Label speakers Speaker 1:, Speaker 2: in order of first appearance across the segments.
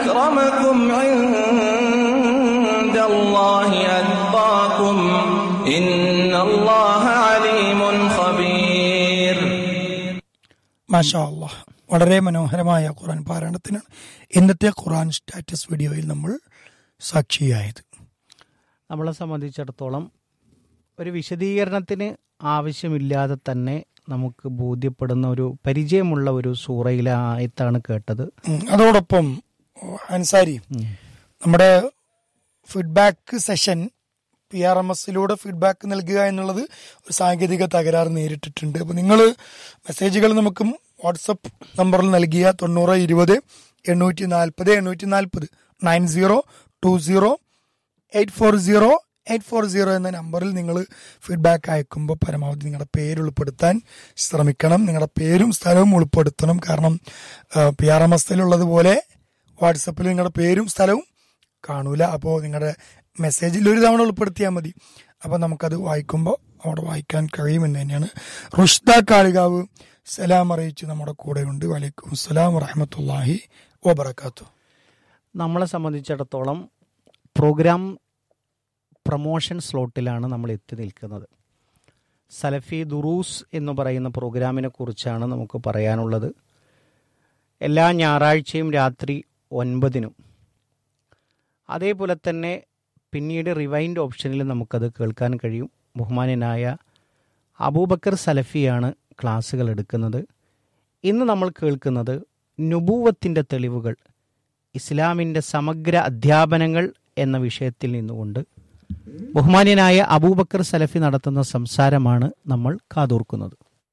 Speaker 1: أكرمكم عند الله أتقاكم إن الله عليم خبير
Speaker 2: മാഷാ അള്ളാഹ് വളരെ മനോഹരമായ ഖുറാൻ പാരായണത്തിനാണ് ഇന്നത്തെ ഖുറാൻ സ്റ്റാറ്റസ് വീഡിയോയിൽ നമ്മൾ സാക്ഷിയായത്
Speaker 3: നമ്മളെ സംബന്ധിച്ചിടത്തോളം ഒരു വിശദീകരണത്തിന് ആവശ്യമില്ലാതെ തന്നെ നമുക്ക് ബോധ്യപ്പെടുന്ന ഒരു പരിചയമുള്ള ഒരു സൂറയിലെ ആയത്താണ് കേട്ടത്
Speaker 2: ഉം, അതോടൊപ്പം അൻസാരി നമ്മുടെ feedback session P R M എസിലൂടെ ഫീഡ്ബാക്ക് നൽകുക എന്നുള്ളത് ഒരു സാങ്കേതിക തകരാറ് നേരിട്ടിട്ടുണ്ട് അപ്പോൾ നിങ്ങൾ മെസ്സേജുകൾ നമുക്ക് വാട്സപ്പ് നമ്പറിൽ നൽകിയ തൊണ്ണൂറ് ഇരുപത് എണ്ണൂറ്റി നാൽപ്പത് എണ്ണൂറ്റി നാൽപ്പത് nine zero two zero eight four zero eight four zero എന്ന നമ്പറിൽ നിങ്ങൾ ഫീഡ്ബാക്ക് അയക്കുമ്പോൾ പരമാവധി നിങ്ങളുടെ പേര് ഉൾപ്പെടുത്താൻ ശ്രമിക്കണം നിങ്ങളുടെ പേരും സ്ഥലവും ഉൾപ്പെടുത്തണം കാരണം പി ആർ എം എസിലുള്ളതുപോലെ വാട്സപ്പിൽ നിങ്ങളുടെ പേരും സ്ഥലവും കാണൂല അപ്പോൾ നിങ്ങളുടെ മെസ്സേജിൽ ഒരു തവണ ഉൾപ്പെടുത്തിയാൽ മതി അപ്പോൾ നമുക്കത് വായിക്കുമ്പോൾ അവിടെ വായിക്കാൻ കഴിയുമെന്ന് തന്നെയാണ് റുഷ്ദ കാളികാവ് സലാം അറിയിച്ച് നമ്മുടെ കൂടെയുണ്ട് വലൈക്കും അസ്സലാം വറഹമത്തല്ലാഹി വബർക്കാത്തു
Speaker 3: നമ്മളെ സംബന്ധിച്ചിടത്തോളം പ്രോഗ്രാം പ്രൊമോഷൻ സ്ലോട്ടിലാണ് നമ്മൾ എത്തി നിൽക്കുന്നത് സലഫി ദുറൂസ് എന്ന് പറയുന്ന പ്രോഗ്രാമിനെ കുറിച്ചാണ് നമുക്ക് പറയാനുള്ളത് എല്ലാ ഞായറാഴ്ചയും രാത്രി ഒൻപതിനും അതേപോലെ തന്നെ പിന്നീട് റിവൈൻഡ് ഓപ്ഷനിൽ നമുക്കത് കേൾക്കാൻ കഴിയും ബഹുമാന്യനായ അബൂബക്കർ സലഫിയാണ് ക്ലാസ്സുകൾ എടുക്കുന്നത് ഇന്ന് നമ്മൾ കേൾക്കുന്നത് നുബൂവത്തിൻ്റെ തെളിവുകൾ ഇസ്ലാമിൻ്റെ സമഗ്ര അധ്യാപനങ്ങൾ എന്ന വിഷയത്തിൽ നിന്നുകൊണ്ട് ബഹുമാന്യനായ അബൂബക്കർ സലഫി നടത്തുന്ന സംസാരമാണ് നമ്മൾ കാതോർക്കുന്നത്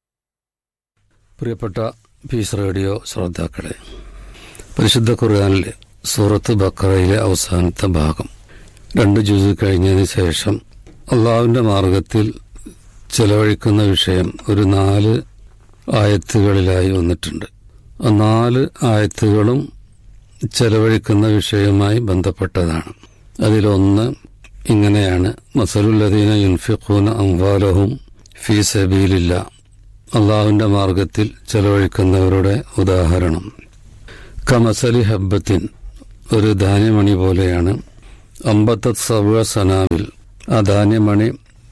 Speaker 4: പ്രിയപ്പെട്ട പീസ് റേഡിയോ ശ്രോതാക്കളെ പരിശുദ്ധ ഖുർആാനിലെ സൂറത്ത് ബക്കറയിലെ അവസാനത്തെ ഭാഗം രണ്ട് ജുസ് കഴിഞ്ഞതിന് ശേഷം അള്ളാഹുവിന്റെ മാർഗത്തിൽ ചെലവഴിക്കുന്ന വിഷയം ഒരു നാല് ആയത്തുകളിലായി വന്നിട്ടുണ്ട് ആ നാല് ആയത്തുകളും ചെലവഴിക്കുന്ന വിഷയവുമായി ബന്ധപ്പെട്ടതാണ് അതിലൊന്ന് ഇങ്ങനെയാണ് മസലുല്ലദീന യുൻഫിഖൂന അംവാലഹും ഫീ സബീലില്ല അള്ളാഹുവിന്റെ മാർഗത്തിൽ ചെലവഴിക്കുന്നവരുടെ ഉദാഹരണം കമസലി ഹബ്ബത്തിൻ ഒരു ധാന്യമണി പോലെയാണ് അമ്പത്തത് സവ സനാവിൽ ആ ധാന്യമണി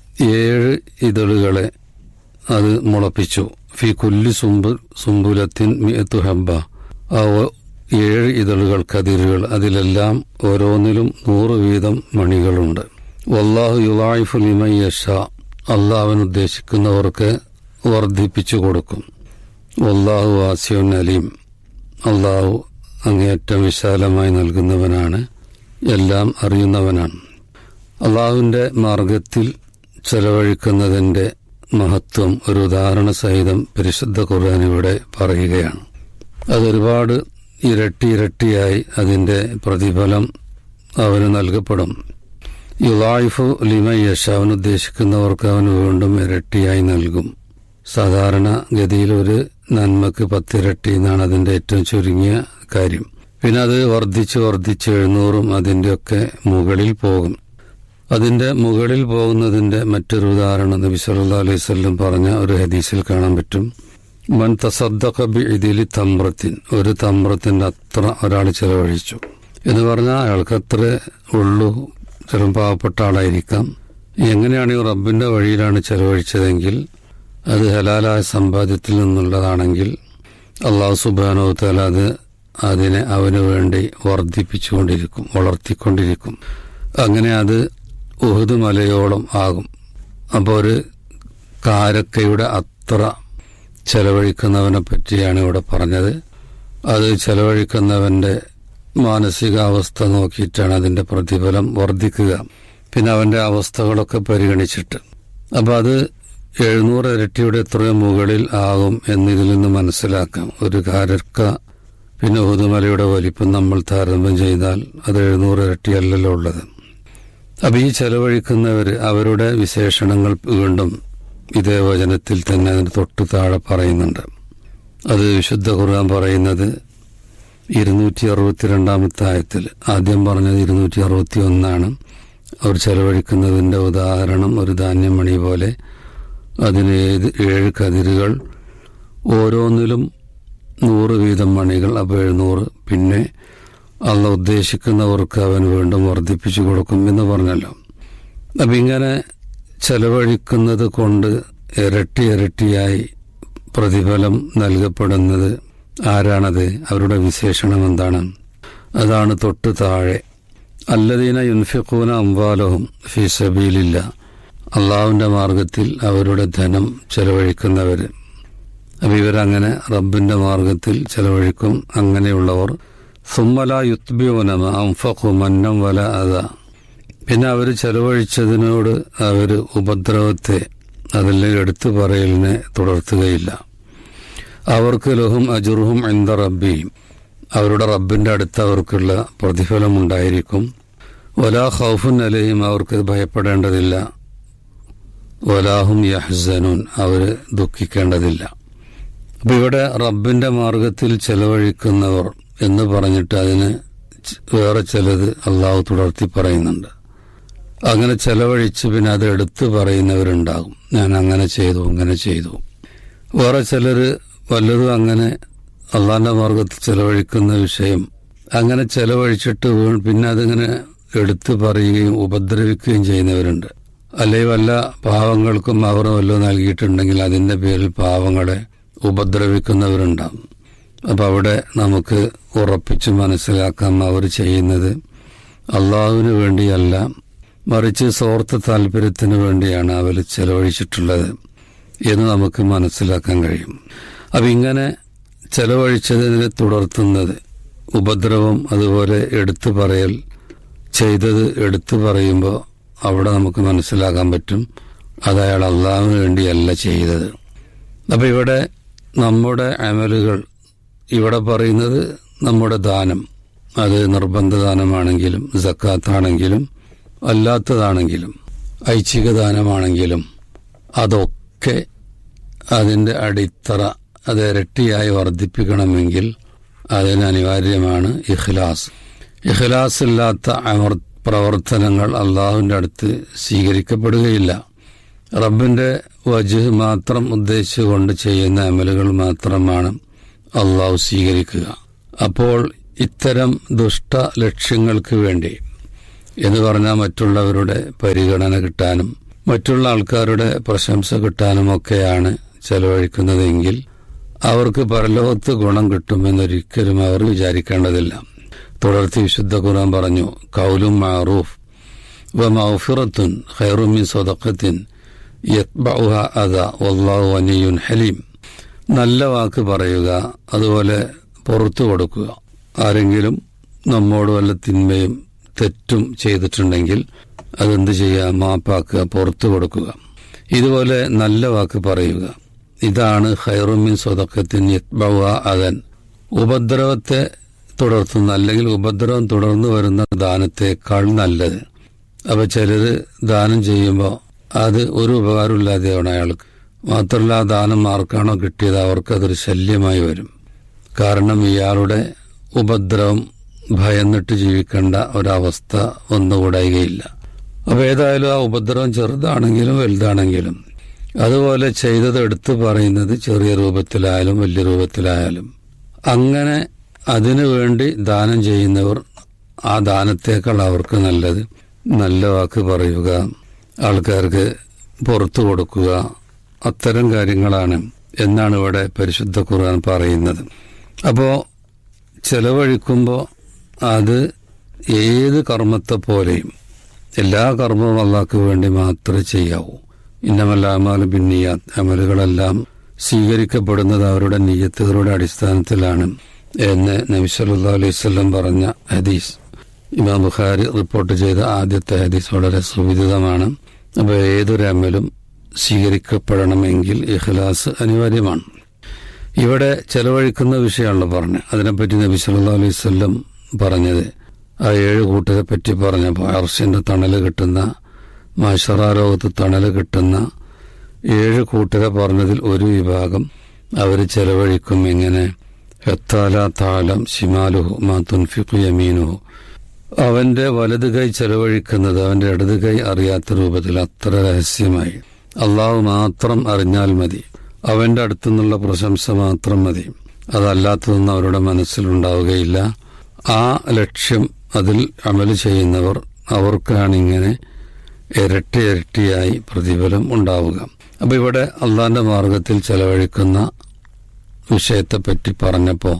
Speaker 4: ഏഴ് ഇതളുകളെ അത് മുളപ്പിച്ചു ഫി കുല്ലി സുംബു സുംബുലത്തിൻ മിയത്തു ഹബ്ബ ആ ഒ- ഏഴ് ഇതളുകൾ കതിരുകൾ അതിലെല്ലാം ഓരോന്നിലും നൂറ് വീതം മണികളുണ്ട് വല്ലാഹു യുലായിഫു ലിമൻ യഷ അള്ളാഹുവൻ ഉദ്ദേശിക്കുന്നവർക്ക് വർദ്ധിപ്പിച്ചു കൊടുക്കും വല്ലാഹു വാസ്യുൻ അലീം അള്ളാഹു അങ്ങേയറ്റം വിശാലമായി നൽകുന്നവനാണ് എല്ലാം അറിയുന്നവനാണ് അള്ളാഹുവിന്റെ മാർഗത്തിൽ ചെലവഴിക്കുന്നതിന്റെ മഹത്വം ഒരു ഉദാഹരണ സഹിതം പരിശുദ്ധ ഖുർആൻ ഇവിടെ പറയുകയാണ് അതൊരുപാട് ഇരട്ടി ഇരട്ടിയായി അതിന്റെ പ്രതിഫലം അവന് നൽകപ്പെടും യുലായിഫു ലിമ യഷ അവൻ ഉദ്ദേശിക്കുന്നവർക്ക് അവൻ വീണ്ടും ഇരട്ടിയായി നൽകും സാധാരണ ഗതിയിൽ ഒരു നന്മക്ക് പത്തിരട്ടി എന്നാണ് അതിന്റെ ഏറ്റവും ചുരുങ്ങിയ കാര്യം പിന്നെ അത് വർദ്ധിച്ച് വർദ്ധിച്ച് എഴുന്നൂറും അതിന്റെയൊക്കെ മുകളിൽ പോകും അതിന്റെ മുകളിൽ പോകുന്നതിന്റെ മറ്റൊരു ഉദാഹരണം നബി സല്ലല്ലാഹു അലൈഹി വസല്ലം പറഞ്ഞ ഒരു ഹദീസിൽ കാണാൻ പറ്റും മൻ തസദ്ദഖ ബിഇദിലി തമ്രത്തിൻ ഒരു തമ്രത്തിന്റെ അത്ര ഒരാൾ ചെലവഴിച്ചു എന്ന് പറഞ്ഞാൽ അയാൾക്ക് അത്ര ഉള്ളൂ ചിലപ്പോൾ പാവപ്പെട്ട ആളായിരിക്കാം എങ്ങനെയാണ് ഈ റബ്ബിന്റെ വഴിയിലാണ് ചെലവഴിച്ചതെങ്കിൽ അത് ഹലാലായ സമ്പാദ്യത്തിൽ നിന്നുള്ളതാണെങ്കിൽ അള്ളാഹു സുബാനോ തല അത് അതിനെ അവന് വേണ്ടി വർദ്ധിപ്പിച്ചുകൊണ്ടിരിക്കും വളർത്തിക്കൊണ്ടിരിക്കും അങ്ങനെ അത് ഉഹുദ് മലയോളം ആകും അപ്പോൾ ഒരു കാരക്കയുടെ അത്ര ചെലവഴിക്കുന്നവനെ പറ്റിയാണ് ഇവിടെ പറഞ്ഞത് അത് ചെലവഴിക്കുന്നവന്റെ മാനസികാവസ്ഥ നോക്കിയിട്ടാണ് അതിന്റെ പ്രതിഫലം വർദ്ധിക്കുക പിന്നെ അവന്റെ അവസ്ഥകളൊക്കെ പരിഗണിച്ചിട്ട് അപ്പൊ അത് എഴുന്നൂറ് ഇരട്ടിയുടെ എത്രയോ മുകളിൽ ആകും എന്നിതിൽ നിന്ന് മനസ്സിലാക്കാം ഒരു കാരക്ക പിന്നെ ഉഹുദുമലയുടെ വലിപ്പം നമ്മൾ താരതമ്യം ചെയ്താൽ അത് എഴുന്നൂറ് ഇരട്ടിയല്ലല്ലോ ഉള്ളത് അപ്പൊ ഈ ചെലവഴിക്കുന്നവര് അവരുടെ വിശേഷണങ്ങൾ വീണ്ടും ഇതേ വചനത്തിൽ തന്നെ അതിന് തൊട്ടു താഴെ പറയുന്നുണ്ട് അത് വിശുദ്ധ ഖുർആൻ പറയുന്നത് ഇരുന്നൂറ്റി അറുപത്തിരണ്ടാമത്തെ ആയത്തിൽ ആദ്യം പറഞ്ഞത് ഇരുന്നൂറ്റി അറുപത്തി ഒന്നാണ് അവർ ചെലവഴിക്കുന്നതിന്റെ ഉദാഹരണം ഒരു ധാന്യമണി പോലെ അതിന് ഏത് ഏഴ് കതിരുകൾ ഓരോന്നിലും നൂറ് വീതം മണികൾ അപ്പോൾ എഴുന്നൂറ് പിന്നെ അള്ള ഉദ്ദേശിക്കുന്നവർക്ക് അവൻ വീണ്ടും വർദ്ധിപ്പിച്ചു കൊടുക്കും എന്ന് പറഞ്ഞല്ലോ അപ്പം ഇങ്ങനെ ചെലവഴിക്കുന്നത് കൊണ്ട് ഇരട്ടി ഇരട്ടിയായി പ്രതിഫലം നൽകപ്പെടുന്നത് ആരാണത് അവരുടെ വിശേഷണം എന്താണ് അതാണ് തൊട്ട് താഴെ അല്ലദീന യുൻഫിഖൂന അംവാലഹും ഫി സബീലില്ല അള്ളാഹുവിന്റെ മാർഗത്തിൽ അവരുടെ ധനം ചെലവഴിക്കുന്നവർ അപ്പം ഇവരങ്ങനെ റബ്ബിന്റെ മാർഗത്തിൽ ചെലവഴിക്കും അങ്ങനെയുള്ളവർ സുമ്മല യുത്ബിയോനമ അംഫഖു മന്നം വല അത പിന്നെ അവർ ചെലവഴിച്ചതിനോട് അവർ ഉപദ്രവത്തെ അതല്ലെങ്കിൽ എടുത്തു പറയലിനെ തുടർത്തുകയില്ല അവർക്ക് ലഹും അജുറുഹും എന്ത റബ്ബിയും അവരുടെ റബ്ബിന്റെ അടുത്ത് അവർക്കുള്ള പ്രതിഫലമുണ്ടായിരിക്കും വലാ ഖൗഫുൻ അലയും അവർക്ക് ഭയപ്പെടേണ്ടതില്ല വലാഹും യഹ്സനുൻ അവർ ദുഃഖിക്കേണ്ടതില്ല അപ്പൊ ഇവിടെ റബ്ബിന്റെ മാർഗത്തിൽ ചെലവഴിക്കുന്നവർ എന്ന് പറഞ്ഞിട്ട് അതിന് ച- വേറെ ചിലത് അള്ളാഹു തുടർത്തി പറയുന്നുണ്ട് അങ്ങനെ ചെലവഴിച്ച് പിന്നെ അത് എടുത്തു പറയുന്നവരുണ്ടാകും ഞാൻ അങ്ങനെ ചെയ്തു അങ്ങനെ ചെയ്തു വേറെ ചിലര് വല്ലതും അങ്ങനെ അള്ളാന്റെ മാർഗത്തിൽ ചെലവഴിക്കുന്ന വിഷയം അങ്ങനെ ചെലവഴിച്ചിട്ട് വീ- പിന്നെ അതിങ്ങനെ എടുത്തു പറയുകയും ഉപദ്രവിക്കുകയും ചെയ്യുന്നവരുണ്ട് അല്ലെങ്കിൽ വല്ല പാവങ്ങൾക്കും അവർ വല്ലതും നൽകിയിട്ടുണ്ടെങ്കിൽ അതിന്റെ പേരിൽ പാവങ്ങളെ ഉപദ്രവിക്കുന്നവരുണ്ടാകും അപ്പൊ അവിടെ നമുക്ക് ഉറപ്പിച്ച് മനസ്സിലാക്കാം അവർ ചെയ്യുന്നത് അള്ളാഹുവിന് വേണ്ടിയല്ല മറിച്ച് സ്വാർത്ഥ താല്പര്യത്തിന് വേണ്ടിയാണ് അവർ ചെലവഴിച്ചിട്ടുള്ളത് എന്ന് നമുക്ക് മനസ്സിലാക്കാൻ കഴിയും അപ്പൊ ഇങ്ങനെ ചെലവഴിച്ചതിനെ തുടർത്തുന്നത് ഉപദ്രവം അതുപോലെ എടുത്തു പറയൽ ചെയ്തത് എടുത്തു പറയുമ്പോൾ അവിടെ നമുക്ക് മനസ്സിലാക്കാൻ പറ്റും അത് അയാൾ അള്ളാഹുവിന് വേണ്ടിയല്ല ചെയ്തത് അപ്പൊ ഇവിടെ നമ്മുടെ അമലുകൾ ഇവിടെ പറയുന്നത് നമ്മുടെ ദാനം അത് നിർബന്ധ ദാനമാണെങ്കിലും ജക്കാത്താണെങ്കിലും അല്ലാത്തതാണെങ്കിലും ഐച്ഛിക ദാനമാണെങ്കിലും അതൊക്കെ അതിന്റെ അടിത്തറ അത് ഇരട്ടിയായി വർദ്ധിപ്പിക്കണമെങ്കിൽ അതിന് അനിവാര്യമാണ് ഇഖ്ലാസ് ഇഖ്ലാസ് ഇല്ലാത്ത അമർ പ്രവർത്തനങ്ങൾ അള്ളാഹുവിന്റെ അടുത്ത് സ്വീകരിക്കപ്പെടുകയില്ല റബ്ബിന്റെ വജുഹ് മാത്രം ഉദ്ദേശിച്ചുകൊണ്ട് ചെയ്യുന്ന അമലുകൾ മാത്രമാണ് അള്ളാഹു സ്വീകരിക്കുക അപ്പോൾ ഇത്തരം ദുഷ്ട ലക്ഷ്യങ്ങൾക്ക് വേണ്ടി എന്ന് പറഞ്ഞാൽ മറ്റുള്ളവരുടെ പരിഗണന കിട്ടാനും മറ്റുള്ള ആൾക്കാരുടെ പ്രശംസ കിട്ടാനും ഒക്കെയാണ് ചെലവഴിക്കുന്നതെങ്കിൽ അവർക്ക് പരലോകത്ത് ഗുണം കിട്ടുമെന്നൊരിക്കലും അവർ വിചാരിക്കേണ്ടതില്ല തുടർത്തി വിശുദ്ധ ഖുർആൻ പറഞ്ഞു കൗലും മാറൂഫ് വ മൗഫിറത്തുൻ ഖൈറുമിൻ സ്വതക്കത്തിൻ യത്ബഉഹ അദ വല്ലാഹു വനിയുൻ ഹലീം നല്ല വാക്ക് പറയുക അതുപോലെ പുറത്തു കൊടുക്കുക ആരെങ്കിലും നമ്മോട് വല്ല തിന്മയും തെറ്റും ചെയ്തിട്ടുണ്ടെങ്കിൽ അതെന്ത് ചെയ്യുക മാപ്പാക്കുക പുറത്തു കൊടുക്കുക ഇതുപോലെ നല്ല വാക്ക് പറയുക ഇതാണ് ഖൈറുമിൻ സ്വതക്കത്തിൻ യത്ബഉഹ അദൻ ഉപദ്രവത്തെ തുടർത്തുന്ന അല്ലെങ്കിൽ ഉപദ്രവം തുടർന്നു വരുന്ന ദാനത്തേക്കാൾ നല്ലത് അപ്പൊ ചിലര് ദാനം ചെയ്യുമ്പോൾ അത് ഒരു ഉപകാരമില്ലാതെയാണ് അയാൾക്ക് മാത്രമല്ല ആ ദാനം ആർക്കാണോ കിട്ടിയത് അവർക്ക് അതൊരു ശല്യമായി വരും കാരണം ഇയാളുടെ ഉപദ്രവം ഭയന്നിട്ട് ജീവിക്കേണ്ട ഒരവസ്ഥ ഒന്നുകൂടായികയില്ല അപ്പൊ ഏതായാലും ആ ഉപദ്രവം ചെറുതാണെങ്കിലും വലുതാണെങ്കിലും അതുപോലെ ചെയ്തത് എടുത്തു പറയുന്നത് ചെറിയ രൂപത്തിലായാലും വലിയ രൂപത്തിലായാലും അങ്ങനെ അതിനു വേണ്ടി ദാനം ചെയ്യുന്നവർ ആ ദാനത്തേക്കാൾ അവർക്ക് നല്ലത് നല്ല വാക്ക് പറയുക ആൾക്കാർക്ക് പുറത്തു കൊടുക്കുക അത്തരം കാര്യങ്ങളാണ് എന്നാണ് ഇവിടെ പരിശുദ്ധ ഖുർആൻ പറയുന്നത് അപ്പോ ചെലവഴിക്കുമ്പോൾ അത് ഏത് കർമ്മത്തെ പോലെയും എല്ലാ കർമ്മവും അള്ളാഹ്ക്ക് വേണ്ടി മാത്രമേ ചെയ്യാവൂ ഇന്നമല്ല അമാലും പിന്നിയാത്ത് അമലുകളെല്ലാം സ്വീകരിക്കപ്പെടുന്നത് അവരുടെ നീയത്തുകളുടെ അടിസ്ഥാനത്തിലാണ് എന്ന് നബി സല്ലല്ലാഹു അലൈഹി വസല്ലം പറഞ്ഞ ഹദീസ് ഇമാം ബുഖാരി റിപ്പോർട്ട് ചെയ്ത ആദ്യത്തെ ഹദീസ് വളരെ സുവിദിതമാണ് അപ്പോൾ ഏതൊരു അമലും സ്വീകരിക്കപ്പെടണമെങ്കിൽ ഇഖ്ലാസ് അനിവാര്യമാണ് ഇവിടെ ചെലവഴിക്കുന്ന വിഷയമാണല്ലോ പറഞ്ഞത് അതിനെപ്പറ്റി നബി സല്ലല്ലാഹു അലൈഹി വസല്ലം പറഞ്ഞത് ആ ഏഴ് കൂട്ടരെ പറ്റി പറഞ്ഞപ്പോൾ അർഷിന്റെ തണല് കിട്ടുന്ന മാഷറാലോകത്ത് തണല് കിട്ടുന്ന ഏഴ് കൂട്ടരെ പറഞ്ഞതിൽ ഒരു വിഭാഗം അവർ ചെലവഴിക്കും എങ്ങനെ ഹെത്താല താലം ഷിമാലുഹു മാ തുൻഫിഖു യമീനുഹു അവന്റെ വലത് കൈ ചെലവഴിക്കുന്നത് അവന്റെ ഇടത് കൈ അറിയാത്ത രൂപത്തിൽ അത്ര രഹസ്യമായി അള്ളാഹു മാത്രം അറിഞ്ഞാൽ മതി അവന്റെ അടുത്തുനിന്നുള്ള പ്രശംസ മാത്രം മതി അതല്ലാത്തതൊന്നും അവരുടെ മനസ്സിലുണ്ടാവുകയില്ല ആ ലക്ഷ്യം അതിൽ അമൽ ചെയ്യുന്നവർ അവർക്കാണ് ഇങ്ങനെ ഇരട്ടി ഇരട്ടിയായി പ്രതിഫലം ഉണ്ടാവുക അപ്പൊ ഇവിടെ അള്ളാന്റെ മാർഗത്തിൽ ചെലവഴിക്കുന്ന വിഷയത്തെപ്പറ്റി പറഞ്ഞപ്പോൾ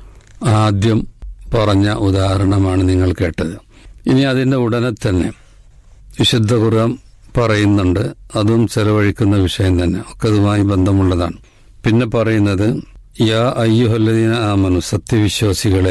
Speaker 4: ആദ്യം പറഞ്ഞ ഉദാഹരണമാണ് നിങ്ങൾ കേട്ടത് ഇനി അതിന്റെ ഉടനെ തന്നെ വിശുദ്ധ ഖുർആൻ പറയുന്നുണ്ട് അതും ചെലവഴിക്കുന്ന വിഷയം തന്നെ ഒക്കെ അതുമായി ബന്ധമുള്ളതാണ് പിന്നെ പറയുന്നത് യാ അയ്യുഹല്ലദീന ആമനു സത്യവിശ്വാസികളെ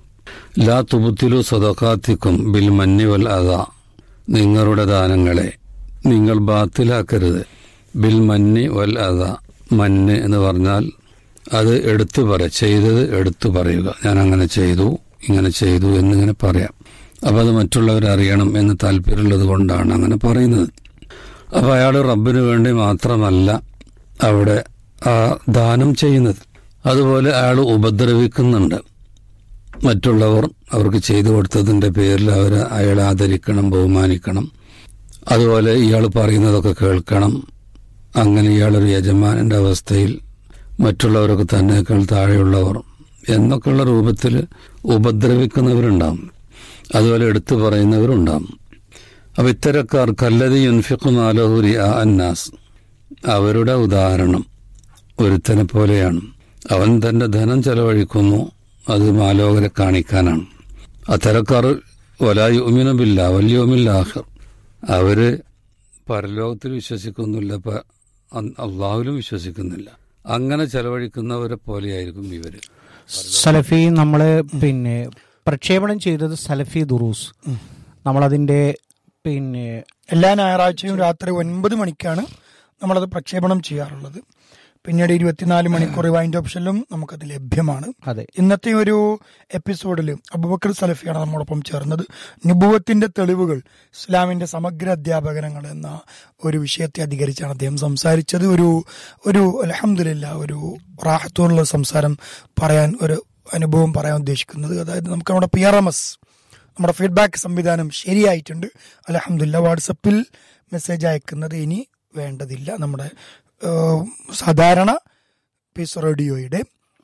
Speaker 4: ലാ തുബുത്തിലു സ്വതക്കാത്തിക്കും ബിൽ മന്നി വൽ അത നിങ്ങളുടെ ദാനങ്ങളെ നിങ്ങൾ ബാത്തിലാക്കരുത് ബിൽ മന്നി വൽ അത മന്ന് എന്ന് പറഞ്ഞാൽ അത് എടുത്തു പറ ചെയ്തത് എടുത്തു പറയുക ഞാൻ അങ്ങനെ ചെയ്തു ഇങ്ങനെ ചെയ്തു എന്നിങ്ങനെ പറയാം അപ്പൊ അത് മറ്റുള്ളവർ അറിയണം എന്ന് താല്പര്യമുള്ളത് കൊണ്ടാണ് അങ്ങനെ പറയുന്നത് അപ്പൊ അയാൾ റബ്ബിന് വേണ്ടി മാത്രമല്ല അവിടെ ആ ദാനം ചെയ്യുന്നത് അതുപോലെ അയാൾ ഉപദ്രവിക്കുന്നുണ്ട് മറ്റുള്ളവർ അവർക്ക് ചെയ്തു കൊടുത്തതിന്റെ പേരിൽ അവരെ അയാളെ ആദരിക്കണം ബഹുമാനിക്കണം അതുപോലെ ഇയാൾ പറയുന്നതൊക്കെ കേൾക്കണം അങ്ങനെ ഇയാളൊരു യജമാനന്റെ അവസ്ഥയിൽ മറ്റുള്ളവരൊക്കെ തന്നേക്കാൾ താഴെയുള്ളവർ എന്നൊക്കെയുള്ള രൂപത്തിൽ ഉപദ്രവിക്കുന്നവരുണ്ടാവും അതുപോലെ എടുത്തു പറയുന്നവരുണ്ടാവും അപ്പൊ ഇത്തരക്കാർ കല്ലതി യുൻഫിഖും ആലോഹുരി ആ അന്നാസ് അവരുടെ ഉദാഹരണം ഒരുത്തനെ പോലെയാണ് അവൻ തന്റെ ധനം ചെലവഴിക്കുന്നു അത് മാലോകരെ കാണിക്കാനാണ് അത്തരക്കാർ വലായുമിനബില്ല വല്യോമില്ലാഹർ അവര് പരലോകത്തിൽ വിശ്വസിക്കുന്നില്ല പ- അ- അള്ളാഹുവിലും വിശ്വസിക്കുന്നില്ല അങ്ങനെ ചെലവഴിക്കുന്നവരെ പോലെയായിരിക്കും ഇവര്
Speaker 3: സലഫി നമ്മള് പിന്നെ പ്രക്ഷേപണം ചെയ്തത് സലഫി ദുറൂസ് നമ്മളതിന്റെ പിന്നെ
Speaker 2: എല്ലാ ഞായറാഴ്ചയും രാത്രി ഒൻപത് മണിക്കാണ് നമ്മളത് പ്രക്ഷേപണം ചെയ്യാറുള്ളത് പിന്നീട് ഇരുപത്തിനാല് മണിക്കൂർ വൈൻഡ് ഓപ്ഷനിലും നമുക്കത് ലഭ്യമാണ്
Speaker 3: അതെ
Speaker 2: ഇന്നത്തെ ഒരു എപ്പിസോഡിൽ അബുബക്കർ സലഫിയാണ് നമ്മോടൊപ്പം ചേർന്നത് നുബുവത്തിന്റെ തെളിവുകൾ ഇസ്ലാമിന്റെ സമഗ്ര അധ്യാപകനങ്ങൾ എന്ന ഒരു വിഷയത്തെ അധികരിച്ചാണ് അദ്ദേഹം സംസാരിച്ചത് ഒരു ഒരു അലഹമില്ല ഒരു റാഹത്തോടുള്ള സംസാരം പറയാൻ ഒരു അനുഭവം പറയാൻ ഉദ്ദേശിക്കുന്നത് അതായത് നമുക്ക് നമ്മുടെ പി ആർ എം എസ് നമ്മുടെ ഫീഡ്ബാക്ക് സംവിധാനം ശരിയായിട്ടുണ്ട് അലഹമില്ല വാട്സപ്പിൽ മെസ്സേജ് അയക്കുന്നത് ഇനി വേണ്ടതില്ല നമ്മുടെ ഏഹ്, സാധാരണ പീസ് റേഡിയോയുടെ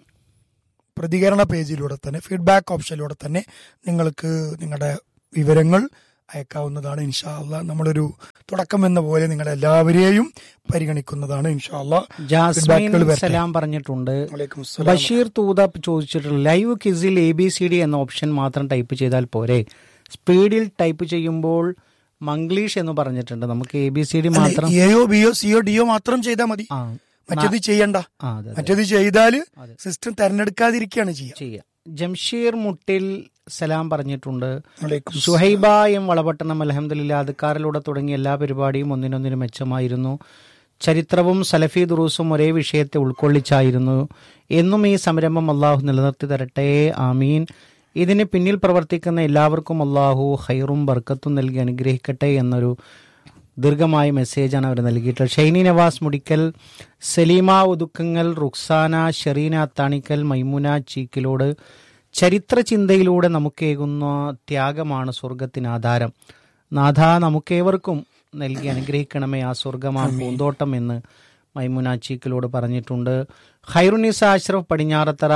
Speaker 2: പ്രതികരണ പേജിലൂടെ തന്നെ ഫീഡ്ബാക്ക് ഓപ്ഷനിലൂടെ തന്നെ നിങ്ങൾക്ക് നിങ്ങളുടെ വിവരങ്ങൾ അയക്കാവുന്നതാണ് ഇൻഷാല്ല നമ്മളൊരു തുടക്കം എന്ന പോലെ നിങ്ങളെ എല്ലാവരെയും പരിഗണിക്കുന്നതാണ് ഇൻഷാല്ല
Speaker 3: ജാസ്മിൻ സലാം പറഞ്ഞിട്ടുണ്ട്
Speaker 2: വലൈക്കും അസ്സലാം.
Speaker 3: ബഷീർ തൂത ചോദിച്ചിട്ടുള്ള ലൈവ് കിസിൽ എ ബി സി ഡി എന്ന ഓപ്ഷൻ മാത്രം ടൈപ്പ് ചെയ്താൽ പോരെ സ്പീഡിൽ ടൈപ്പ് ചെയ്യുമ്പോൾ മംഗ്ലീഷ് എന്ന് പറഞ്ഞിട്ടുണ്ട് നമുക്ക് എ ബി സി ഡി മാത്രം
Speaker 2: എയോ ബിയോ സിയോ ഡിയോ മാത്രം ചെയ്താൽ മതി
Speaker 3: ആ
Speaker 2: മറ്റേത് ചെയ്യണ്ട
Speaker 3: ആ, അതെ അതെ
Speaker 2: മറ്റേത് ചെയ്താൽ
Speaker 3: അതെ.
Speaker 2: സിസ്റ്റം തെരഞ്ഞെടുക്കാതിരിക്കുകയാണ് ചെയ്യുക
Speaker 3: ചെയ്യാം ജംഷീർ മുട്ടിൽ സലാം പറഞ്ഞിട്ടുണ്ട്
Speaker 2: വലൈക്കും
Speaker 3: സുഹൈബ എം വളപട്ടണം അലഹമ്മദില്ല അതുക്കാരിലൂടെ തുടങ്ങിയ എല്ലാ പരിപാടിയും ഒന്നിനൊന്നിന് മെച്ചമായിരുന്നു ചരിത്രവും സലഫി ദുറൂസും ഒരേ വിഷയത്തെ ഉൾക്കൊള്ളിച്ചായിരുന്നു എന്നും ഈ സംരംഭം അള്ളാഹു നിലനിർത്തി തരട്ടെ ആമീൻ ഇതിന് പിന്നിൽ പ്രവർത്തിക്കുന്ന എല്ലാവർക്കും അള്ളാഹു ഹൈറും ബർക്കത്തും നൽകി അനുഗ്രഹിക്കട്ടെ എന്നൊരു ദീർഘമായ മെസ്സേജാണ് അവർ നൽകിയിട്ടുള്ളത് ഷൈനി നവാസ് മുടിക്കൽ സലീമ ഒതുക്കങ്ങൾ റുക്സാന ഷെറീന അത്താണിക്കൽ മൈമുന ചീക്കിലോട് ചരിത്ര ചിന്തയിലൂടെ നമുക്കേകുന്ന ത്യാഗമാണ് സ്വർഗത്തിന് ആധാരം നാഥ നമുക്കേവർക്കും നൽകി അനുഗ്രഹിക്കണമേ ആ സ്വർഗമാ പൂന്തോട്ടം എന്ന് മൈമുന ചീക്കിലോട് പറഞ്ഞിട്ടുണ്ട് ഹൈറുനിസ അഷ്റഫ് പടിഞ്ഞാറത്തറ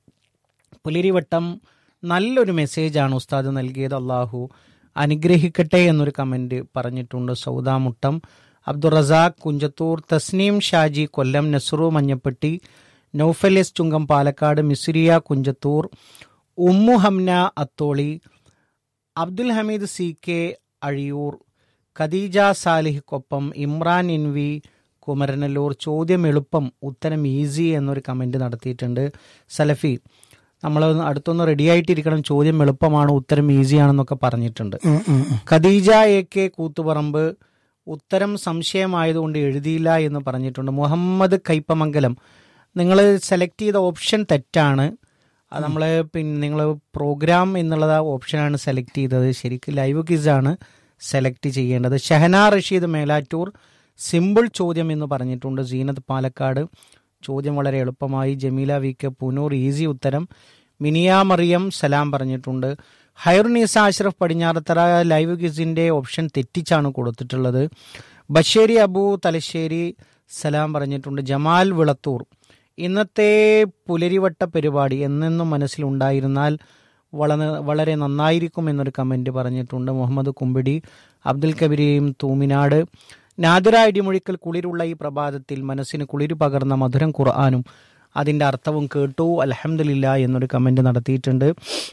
Speaker 3: പുലിരിവട്ടം നല്ലൊരു മെസ്സേജാണ് ഉസ്താദ് നൽകിയത് അള്ളാഹു അനുഗ്രഹിക്കട്ടെ എന്നൊരു കമന്റ് പറഞ്ഞിട്ടുണ്ട് Saudamuttam Abdul Razak Kunjathur Tasneem Shaji Kollam Nasru Manjappetti Noufal S Chungam Palakkad Misuriya Kunjathur Ummu Hamna Atholi Abdul Hameed C K Azhiyur Khadeeja സാലിഹിക്കൊപ്പം ഇമ്രാൻ ഇൻവി കുമരനല്ലൂർ ചോദ്യം എളുപ്പം ഉത്തരം ഈസി എന്നൊരു കമന്റ് നടത്തിയിട്ടുണ്ട് സലഫി നമ്മൾ അടുത്തൊന്ന് റെഡി ആയിട്ടിരിക്കണം ചോദ്യം എളുപ്പമാണ് ഉത്തരം ഈസി ആണെന്നൊക്കെ പറഞ്ഞിട്ടുണ്ട്
Speaker 2: ഉം, ഉം, ഉം.
Speaker 3: ഖദീജ എ കെ കൂത്തുപറമ്പ് ഉത്തരം സംശയമായതുകൊണ്ട് എഴുതിയില്ല എന്ന് പറഞ്ഞിട്ടുണ്ട് മുഹമ്മദ് കൈപ്പമംഗലം നിങ്ങൾ സെലക്ട് ചെയ്ത ഓപ്ഷൻ തെറ്റാണ് അത് നമ്മൾ പിന്നെ നിങ്ങൾ പ്രോഗ്രാം എന്നുള്ള ഓപ്ഷനാണ് സെലക്ട് ചെയ്തത് ശരിക്കും ലൈവ് ക്വിസാണ് സെലക്ട് ചെയ്യേണ്ടത് ഷഹന റഷീദ് മേലാറ്റൂർ സിമ്പിൾ ചോദ്യം എന്ന് പറഞ്ഞിട്ടുണ്ട് സീനത്ത് പാലക്കാട് ചോദ്യം വളരെ എളുപ്പമായി Jameela V K Poonur easy ഉത്തരം മിനിയ മറിയം സലാം പറഞ്ഞിട്ടുണ്ട് ഹൈറുനീസ അഷ്റഫ് പടിഞ്ഞാറത്തറ ലൈവ് ക്വിസിന്റെ ഓപ്ഷൻ തെറ്റിച്ചാണ് കൊടുത്തിട്ടുള്ളത് ബഷേരി അബു തലശ്ശേരി സലാം പറഞ്ഞിട്ടുണ്ട് ജമാൽ വിളത്തൂർ ഇന്നത്തെ പുലരിവട്ട പരിപാടി എന്നെന്നും മനസ്സിലുണ്ടായിരുന്നാൽ വളരെ വളരെ നന്നായിരിക്കും എന്നൊരു കമൻറ്റ് പറഞ്ഞിട്ടുണ്ട് മുഹമ്മദ് കുമ്പിടി അബ്ദുൽ കബീരെയും തൂമിനാട് നാദിറ ഇടിമൊഴിക്കൽ കുളിരുള്ള ഈ പ്രഭാതത്തിൽ മനസ്സിന് കുളിര് പകർന്ന മധുരം ഖുർആാനും അതിൻ്റെ അർത്ഥവും കേട്ടു അലഹമില്ല എന്നൊരു കമൻറ്റ് നടത്തിയിട്ടുണ്ട്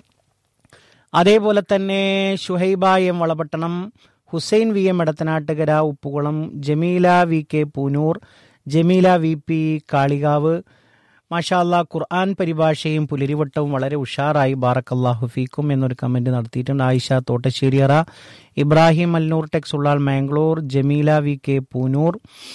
Speaker 3: അതേപോലെ തന്നെ Shuhaiba M Valapattanam Hussain V M Edathanattukara Uppukulam Jameela V K Poonur Jameela V P Kalikavu മാഷാല്ല ഖുർആൻ പരിഭാഷയും പുലരിവട്ടവും വളരെ ഉഷാറായി ബാറക്കല്ലാഹു ഫീക്കും എന്നൊരു കമൻറ്റ് നടത്തിയിട്ടുണ്ട് Ayisha Thottasseriyara Ibrahim Alnoor tex Ullal Mangalore Jameela V K Poonur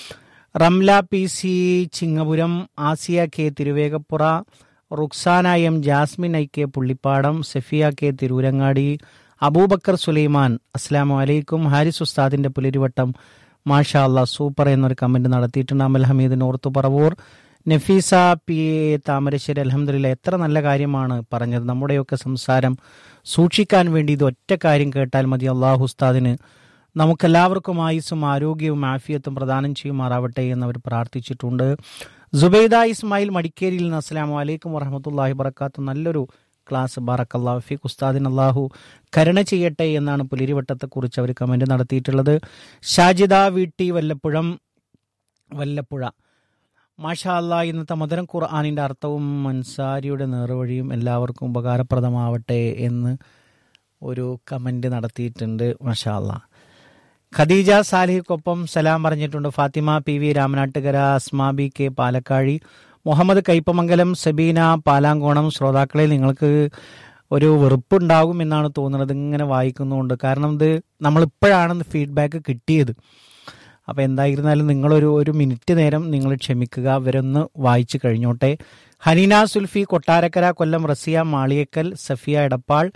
Speaker 3: Ramla P C Chingapuram Asiya K Thiruvegappura Ruksana M Jasmin I K Pullippadam Safiya K Tirurangadi Abubakar Sulaiman അസ്സാം വലൈക്കും ഹാരിസ് ഉസ്താദിന്റെ പുലരിവട്ടം മാഷാ അല്ലാ സൂപ്പർ എന്നൊരു കമന്റ് നടത്തിയിട്ടുണ്ട് Amal Hameed north Paravur Nafeesa P A Thamarassery അലഹമ്മദില്ല എത്ര നല്ല കാര്യമാണ് പറഞ്ഞത് നമ്മുടെയൊക്കെ സംസാരം സൂക്ഷിക്കാൻ വേണ്ടി ഇത് ഒറ്റ കാര്യം കേട്ടാൽ മതി അള്ളാഹു ഉസ്താദിന് നമുക്കെല്ലാവർക്കും ആയുസ്സും ആരോഗ്യവും ആഫിയത്തും പ്രദാനം ചെയ്യുമാറാവട്ടെ എന്നവർ പ്രാർത്ഥിച്ചിട്ടുണ്ട് സുബൈദ ഇസ്മായിൽ മടിക്കേരിയിൽ നിന്ന് അസ്സാം വലൈക്കും വറഹമത്തല്ലാഹി വബർക്കാത്തു നല്ലൊരു ക്ലാസ് ബാറക്കല്ലാഹു ഫിഖ് ഉസ്താദിൻ അള്ളാഹു കരുണ ചെയ്യട്ടെ എന്നാണ് പുലിരിവട്ടത്തെക്കുറിച്ച് അവർ കമൻറ്റ് നടത്തിയിട്ടുള്ളത് ഷാജിദ വീട്ടി വല്ലപ്പുഴം വല്ലപ്പുഴ മാഷാ അല്ലാ ഇന്നത്തെ മധുരം ഖുർആാനിൻ്റെ അർത്ഥവും മൻസാരിയുടെ നേർവഴിയും എല്ലാവർക്കും ഉപകാരപ്രദമാവട്ടെ എന്ന് ഒരു കമൻറ്റ് നടത്തിയിട്ടുണ്ട് മാഷാ അല്ലാ ഖദീജ സാലിഹിക്കൊപ്പം സലാം പറഞ്ഞിട്ടുണ്ട് Fathima P V Ramanattukara Asma B K Palakkazhi Muhammad Kaipamangalam Sabeena Palankonam ശ്രോതാക്കളെ നിങ്ങൾക്ക് ഒരു വെറുപ്പുണ്ടാകും എന്നാണ് തോന്നുന്നത് ഇങ്ങനെ വായിക്കുന്നുണ്ട് കാരണം ഇത് നമ്മളിപ്പോഴാണ് ഫീഡ്ബാക്ക് കിട്ടിയത് അപ്പോൾ എന്തായിരുന്നാലും നിങ്ങളൊരു ഒരു മിനിറ്റ് നേരം നിങ്ങൾ ക്ഷമിക്കുക അവരൊന്ന് വായിച്ചു കഴിഞ്ഞോട്ടെ ഹനീന സുൽഫി കൊട്ടാരക്കര കൊല്ലം റസിയ മാളിയക്കൽ സഫിയ എടപ്പാൾ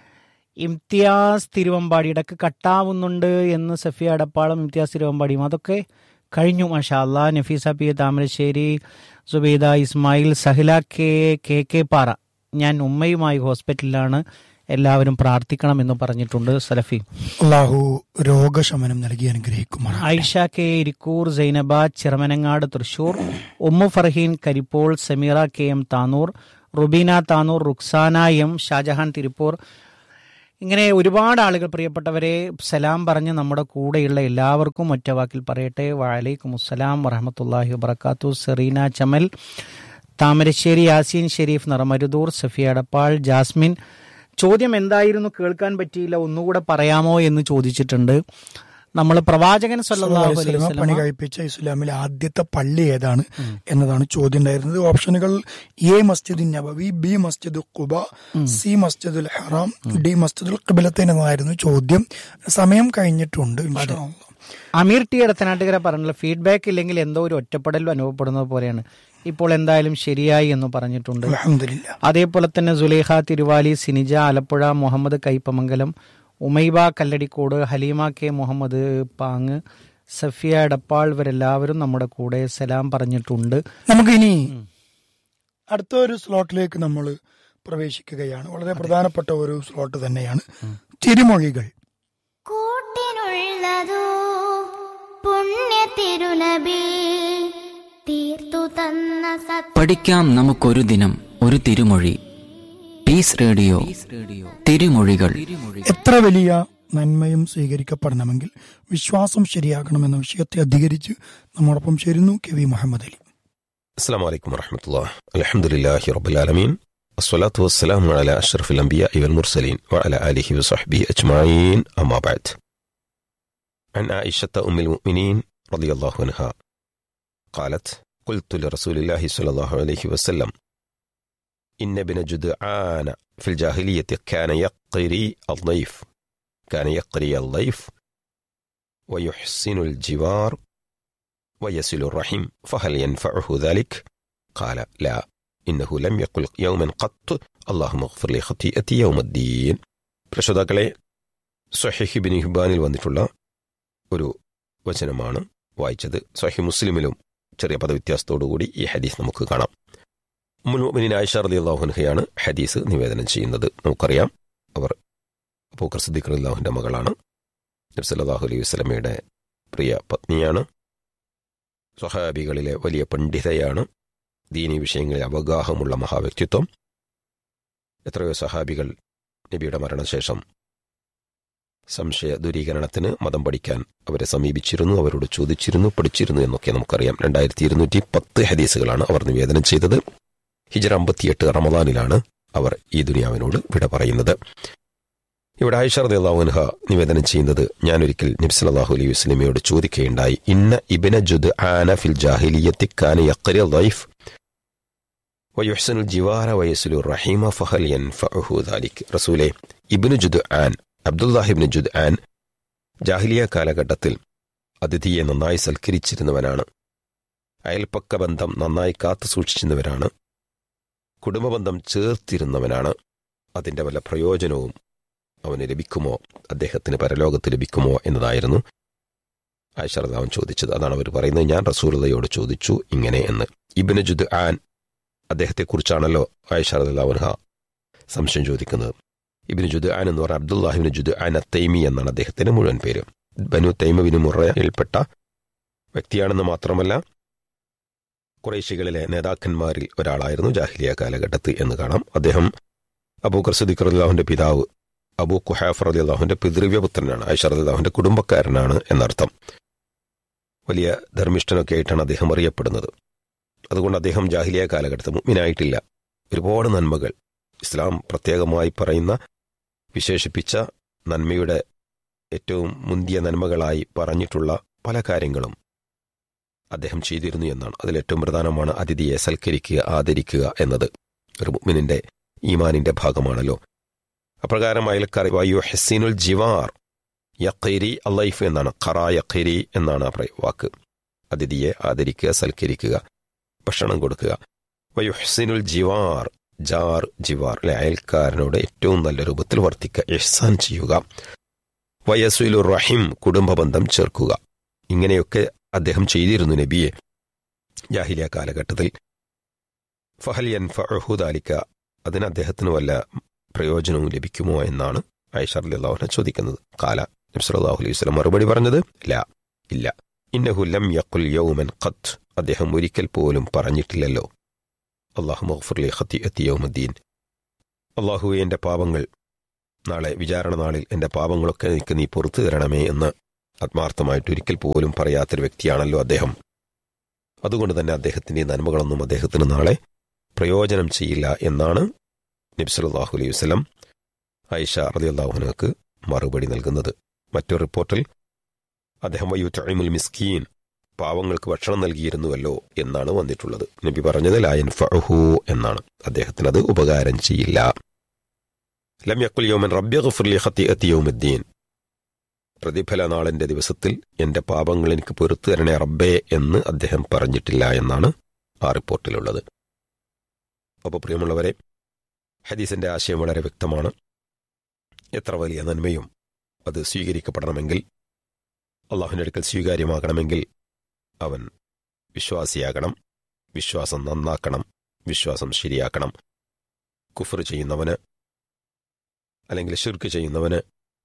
Speaker 3: ഇംതിയാസ് തിരുവമ്പാടി ഇടക്ക് കട്ടാവുന്നുണ്ട് എന്ന് സഫിയ എടപ്പാളും ഇംതിയാസ് തിരുവമ്പാടിയും അതൊക്കെ കഴിഞ്ഞു മാഷാ അല്ലാ Nafeesa P A Thamarassery Subaida Ismail Sahila K K K Para ഞാൻ ഉമ്മയുമായി ഹോസ്പിറ്റലിലാണ് എല്ലാവരും പ്രാർത്ഥിക്കണം എന്ന് പറഞ്ഞിട്ടുണ്ട് സലഫി
Speaker 2: അള്ളാഹു രോഗശമനം നൽകി അനുഗ്രഹിക്കുമാറാണ്
Speaker 3: Ayisha K Irikkur Sainaba Chiramanangad Thrissur Ummu Farheen Karippol Sameera K M Tanur Rubeena Tanur Ruksana M Shajahan Tiruppur ഇങ്ങനെ ഒരുപാട് ആളുകൾ പ്രിയപ്പെട്ടവരെ സലാം പറഞ്ഞ് നമ്മുടെ കൂടെയുള്ള എല്ലാവർക്കും ഒറ്റവാക്കിൽ പറയട്ടെ വലൈക്കും അസ്സലാം വറഹമത്തല്ലാഹി വബർക്കാത്തു സെറീന ചമൽ താമരശ്ശേരി യാസീൻ ഷെരീഫ് നിറമരുദൂർ സഫിയ അടപ്പാൾ ജാസ്മിൻ ചോദ്യം എന്തായിരുന്നു കേൾക്കാൻ പറ്റിയില്ല ഒന്നുകൂടെ പറയാമോ എന്ന് ചോദിച്ചിട്ടുണ്ട് നമ്മൾ പ്രവാചകൻ സല്ലല്ലാഹു അലൈഹി
Speaker 2: വസല്ലമ പണി
Speaker 3: വസല്ലമ
Speaker 2: കഴിപ്പിച്ച ഇസ്ലാമിലെ ആദ്യത്തെ പള്ളി ഏതാണ് എന്നതാണ് ചോദ്യം ഉണ്ടായിരുന്നത് ഓപ്ഷനുകൾ എ മസ്ജിദ് നബവി ബി മസ്ജിദ് ഖുബ സി മസ്ജിദുൽ ഹറാം ഡി മസ്ജിദുൽ ഖിബലത്തൈൻ എന്നതായിരുന്നു ചോദ്യം സമയം കഴിഞ്ഞിട്ടുണ്ട് ഇൻഷാ അല്ലാ.
Speaker 3: അമീർ ടി എടത്തനാട്ടുകര പറഞ്ഞുള്ള ഫീഡ്ബാക്ക് ഇല്ലെങ്കിൽ എന്തോ ഒരു ഒറ്റപ്പെടലും അനുഭവപ്പെടുന്നത് പോലെയാണ് ഇപ്പോൾ എന്തായാലും ശരിയായി എന്ന് പറഞ്ഞിട്ടുണ്ട്
Speaker 2: അൽഹംദുലില്ലാ
Speaker 3: അതേപോലെ തന്നെ സുലേഖ തിരുവാലി സിനിജ ആലപ്പുഴ മുഹമ്മദ് കൈപ്പമംഗലം ഉമൈബ കല്ലടിക്കോട് ഹലീമ കെ മുഹമ്മദ് പാങ് സഫിയ എടപ്പാൾ ഇവരെല്ലാവരും നമ്മുടെ കൂടെ സലാം പറഞ്ഞിട്ടുണ്ട്
Speaker 2: നമുക്കിനി അടുത്ത ഒരു സ്ലോട്ടിലേക്ക് നമ്മൾ പ്രവേശിക്കുകയാണ് വളരെ പ്രധാനപ്പെട്ട ഒരു സ്ലോട്ട് തന്നെയാണ് തിരുമൊഴികൾ
Speaker 5: കൂട്ടിനുള്ളതോ പുണ്യ തിരുനബി തീർത്തു തന്ന സത്യ
Speaker 6: പഠിക്കാം നമുക്കൊരു ദിനം ഒരു തിരുമൊഴി പീസ് റേഡിയോ തിരുമൊഴികൾ
Speaker 2: എത്ര വലിയ നന്മയും സ്വീകരിക്കപ്പെടണമെങ്കിൽ വിശ്വാസം ശരിയാകണമെന്ന വിഷയത്തെ അധികരിച്ച് നമ്മോടൊപ്പം ചേരുന്നു കെ വി മുഹമ്മദ് അലി
Speaker 7: السلام عليكم ورحمة الله الحمد لله رب العالمين الصلاة والسلام على أشرف الأنبياء والمرسلين وعلى آله وصحبه أجمعين أما بعد عن عائشة أم المؤمنين رضي الله عنها قالت قلت لرسول الله صلى الله عليه وسلم إن ابن جدعان في الجاهلية كان يقري الضيف كان يقري الضيف ويحسن الجوار ويصل الرحم فهل ينفعه ذلك؟ قال لا إنه لم يقل يوما قط اللهم اغفر لي خطيئتي يوم الدين പ്രശ്രോതാക്കളെ സഹിഹ് ബിൻ ഹിബാനിൽ വന്നിട്ടുള്ള ഒരു വചനമാണ് വായിച്ചത് സഹി മുസ്ലിമിലും ചെറിയ പദവ്യത്യാസത്തോടുകൂടി ഈ ഹദീസ് നമുക്ക് കാണാം മുൻമിനിൻ ആയിഷ റലി അള്ളാഹുൻഹയാണ് ഹദീസ് നിവേദനം ചെയ്യുന്നത് നമുക്കറിയാം അവർ അബൂക്കർ സിദ്ദീഖ് അള്ളാഹുവിൻ്റെ മകളാണ് നബ്സല്ലാഹു അലൈഹി വസ്ലമയുടെ പ്രിയ പത്നിയാണ് സ്വഹാബികളിലെ വലിയ പണ്ഡിതയാണ് ദീനി വിഷയങ്ങളിൽ അവഗാഹമുള്ള മഹാവ്യക്തിത്വം എത്രയോ സഹാബികൾ നബിയുടെ മരണശേഷം സംശയ ദൂരീകരണത്തിന് മതം പഠിക്കാൻ അവരെ സമീപിച്ചിരുന്നു അവരോട് ചോദിച്ചിരുന്നു പഠിച്ചിരുന്നു എന്നൊക്കെ നമുക്കറിയാം രണ്ടായിരത്തി ഇരുന്നൂറ്റി പത്ത് ഹദീസുകളാണ് അവർ നിവേദനം ചെയ്തത് ഹിജറ അമ്പത്തിയെട്ട് റമദാനിലാണ് അവർ ഈ ദുനിയാവിനോട് വിട പറയുന്നത് ഇവിടെ ആയിഷ റളിയല്ലാഹുഅൻഹ നിവേദനം ചെയ്യുന്നത് ഞാൻ ഒരിക്കൽ നബി സല്ലല്ലാഹു അലൈഹി വസല്ലമയോട് ചോദിക്കുകയുണ്ടായി ഇന്ന ഇബ്ന ജുദ് ആന ഫിൽ ജാഹിലിയത്തി കാന യഖ്രി ളൈഫ് വയുഹ്സനുൽ ജിവാര വയസ്ലു റഹീമ ഫഹൽ യൻഫഉഹു ദാലിക് റസൂലെ ഇബ്നു ജുദ് ആൻ അബ്ദുല്ലാഹിബ്നു ജുദ് ആൻ ജാഹിലിയ കാലഘട്ടത്തിൽ അതിഥിയെ നന്നായി സൽക്കരിച്ചിരുന്നവനാണ് അയൽപ്പക്ക ബന്ധം നന്നായി കാത്തു സൂക്ഷിച്ചിരുന്നവരാണ് കുടുംബബന്ധം ചേർത്തിരുന്നവനാണ് അതിന്റെ വല്ല പ്രയോജനവും അവന് ലഭിക്കുമോ അദ്ദേഹത്തിന് പരലോകത്ത് ലഭിക്കുമോ എന്നതായിരുന്നു ആയിഷറദാവൻ ചോദിച്ചത് അതാണ് അവർ പറയുന്നത് ഞാൻ റസൂലതയോട് ചോദിച്ചു ഇങ്ങനെ എന്ന് ഇബിന് ജുദ് ആൻ അദ്ദേഹത്തെക്കുറിച്ചാണല്ലോ ആയിഷറദാവൻഹ സംശയം ചോദിക്കുന്നത് ഇബിന് ജുദ് ആൻ എന്ന് പറഞ്ഞ അബ്ദുല്ലാഹിബിന് ജുദ് ആൻ അത്തൈമി എന്നാണ് അദ്ദേഹത്തിന്റെ മുഴുവൻ പേര് ബനു തൈമബിന് മുറയിൽപ്പെട്ട വ്യക്തിയാണെന്ന് മാത്രമല്ല കുറേശികളിലെ നേതാക്കന്മാരിൽ ഒരാളായിരുന്നു ജാഹിലിയ കാലഘട്ടത്തിൽ എന്ന് കാണാം അദ്ദേഹം അബൂക്കർ സദിഖർ അള്ളാഹുന്റെ പിതാവ് അബൂ കുഹാഫ് റലി അള്ളാഹുന്റെ പിതൃവ്യപുത്രനാണ് ഐഷർ അള്ളാഹുന്റെ കുടുംബക്കാരനാണ് എന്നർത്ഥം വലിയ ധർമ്മിഷ്ഠനൊക്കെ ആയിട്ടാണ് അദ്ദേഹം അറിയപ്പെടുന്നത് അതുകൊണ്ട് അദ്ദേഹം ജാഹിലിയ കാലഘട്ടത്തിൽ മുഗ്മിനായിട്ടില്ല ഒരുപാട് നന്മകൾ ഇസ്ലാം പ്രത്യേകമായി പറയുന്ന വിശേഷിപ്പിച്ച നന്മയുടെ ഏറ്റവും മുന്തിയ നന്മകളായി പറഞ്ഞിട്ടുള്ള പല കാര്യങ്ങളും അദ്ദേഹം ചെയ്തിരുന്നു എന്നാണ് അതിലേറ്റവും പ്രധാനമാണ് അതിഥിയെ സൽക്കരിക്കുക ആദരിക്കുക എന്നത് ഒരു മുഗ്മിനിന്റെ ഈമാനിന്റെ ഭാഗമാണല്ലോ അപ്രകാരം അയൽക്കാർ വായു ഹെസീനുൽ ജിവാർ യഖൈരി അല്ലൈഫ് എന്നാണ് ഖറ യഖൈരി എന്നാണ് ആ പ്ര- വാക്ക് അതിഥിയെ ആദരിക്കുക സൽക്കരിക്കുക ഭക്ഷണം കൊടുക്കുക വയു ഹെസീനുൽ ജിവാർ ജാർ ജിവാർ അല്ലെ അയൽക്കാരനോട് ഏറ്റവും നല്ല രൂപത്തിൽ വർത്തിക്കുക ഇഹ്സാൻ ചെയ്യുക വയസുലു റഹിം കുടുംബബന്ധം ചേർക്കുക ഇങ്ങനെയൊക്കെ അദ്ദേഹം ചെയ്തിരുന്നു നബിയെ ജാഹിലിയ കാലഘട്ടത്തിൽ ഫഹൽ യൻഫഉഹു ദാലിക അതിന് അദ്ദേഹത്തിന് വല്ല പ്രയോജനവും ലഭിക്കുമോ എന്നാണ് ഐഷർ അള്ളാഹുനെ ചോദിക്കുന്നത് കാല നബ്സലാഹു അലൈഹി വസ്ലം മറുപടി പറഞ്ഞത് ല ഇല്ല ഇന്നഹു ലം യഖുൽ യൗമൻ ഖത്ത് അദ്ദേഹം ഒരിക്കൽ പോലും പറഞ്ഞിട്ടില്ലല്ലോ അള്ളാഹു മഗ്ഫുർലി ഖത്തിഅത്തി യൗമദ്ദീൻ അള്ളാഹുവെ എന്റെ പാപങ്ങൾ നാളെ വിചാരണ നാളിൽ എന്റെ പാപങ്ങളൊക്കെ എനിക്ക് നീ പുറത്തു തരണമേ എന്ന് ആത്മാർത്ഥമായിട്ട് ഒരിക്കൽ പോലും പറയാത്തൊരു വ്യക്തിയാണല്ലോ അദ്ദേഹം അതുകൊണ്ട് തന്നെ അദ്ദേഹത്തിന്റെ ഈ നന്മകളൊന്നും അദ്ദേഹത്തിന് നാളെ പ്രയോജനം ചെയ്യില്ല എന്നാണ് നബ്സലാഹു അലൈഹി വസ്ലം ഐഷ റലിയല്ലാഹുനക്ക് മറുപടി നൽകുന്നത് മറ്റൊരു റിപ്പോർട്ടിൽ അദ്ദേഹം വയ്യുത്തൈമുൽ മിസ്കീൻ പാവങ്ങൾക്ക് ഭക്ഷണം നൽകിയിരുന്നുവല്ലോ എന്നാണ് വന്നിട്ടുള്ളത് നബി പറഞ്ഞത് ലായൻ ഫഹു എന്നാണ് അദ്ദേഹത്തിന് അത് ഉപകാരം ചെയ്യില്ല ലം യക്കുൽ യോമൻ റബ്യ ഗഫുർലി ഖത്തിഅത്തി യൗമിദ്ദീൻ പ്രതിഫല നാളിന്റെ ദിവസത്തിൽ എന്റെ പാപങ്ങൾ എനിക്ക് പൊറത്തു തരണേ റബ്ബേ എന്ന് അദ്ദേഹം പറഞ്ഞിട്ടില്ല എന്നാണ് ആ റിപ്പോർട്ടിലുള്ളത് അപ്പോൾ പ്രിയമുള്ളവരെ ഹദീസിന്റെ ആശയം വളരെ വ്യക്തമാണ് എത്ര വലിയ നന്മയും അത് സ്വീകരിക്കപ്പെടണമെങ്കിൽ അള്ളാഹുവിൻ്റെ അടുക്കൽ സ്വീകാര്യമാകണമെങ്കിൽ അവൻ വിശ്വാസിയാകണം വിശ്വാസം നന്നാക്കണം വിശ്വാസം ശരിയാക്കണം കുഫർ ചെയ്യുന്നവന് അല്ലെങ്കിൽ ഷിർക്ക് ചെയ്യുന്നവന്